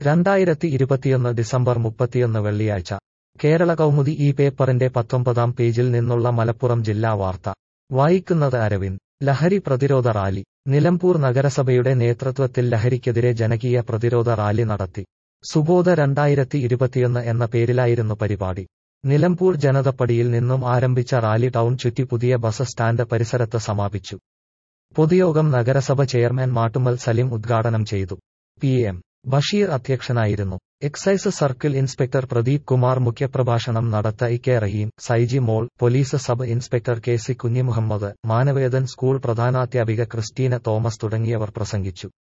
രണ്ടായിരത്തി ഇരുപത്തിയൊന്ന് ഡിസംബർ മുപ്പത്തിയൊന്ന് വെള്ളിയാഴ്ച കേരള കൗമുദി ഈ പേപ്പറിന്റെ പത്തൊമ്പതാം പേജിൽ നിന്നുള്ള മലപ്പുറം ജില്ലാ വാർത്ത വായിക്കുന്നത് അരവിന്ദ് ലഹരി പ്രതിരോധ റാലി നിലമ്പൂർ നഗരസഭയുടെ നേതൃത്വത്തിൽ ലഹരിക്കെതിരെ ജനകീയ പ്രതിരോധ റാലി നടത്തി സുബോധ രണ്ടായിരത്തി ഇരുപത്തിയൊന്ന് എന്ന പേരിലായിരുന്നു പരിപാടി നിലമ്പൂർ ജനതപ്പടിയിൽ നിന്നും ആരംഭിച്ച റാലി ടൗൺ ചുറ്റി പുതിയ ബസ് സ്റ്റാൻഡ് പരിസരത്ത് സമാപിച്ചു പൊതുയോഗം നഗരസഭ ചെയർമാൻ മാട്ടുമ്മൽ സലിം ഉദ്ഘാടനം ചെയ്തു പി എം ബഷീർ അധ്യക്ഷനായിരുന്നു excise circle inspector Pradeep Kumar മുഖ്യപ്രഭാഷണം നടത്ത E K Raheem Saiji Mol police sub inspector K C Kunjimuhammad Manavedan school പ്രധാനാധ്യാപിക ക്രിസ്റ്റീന തോമസ് തുടങ്ങിയവർ പ്രസംഗിച്ചു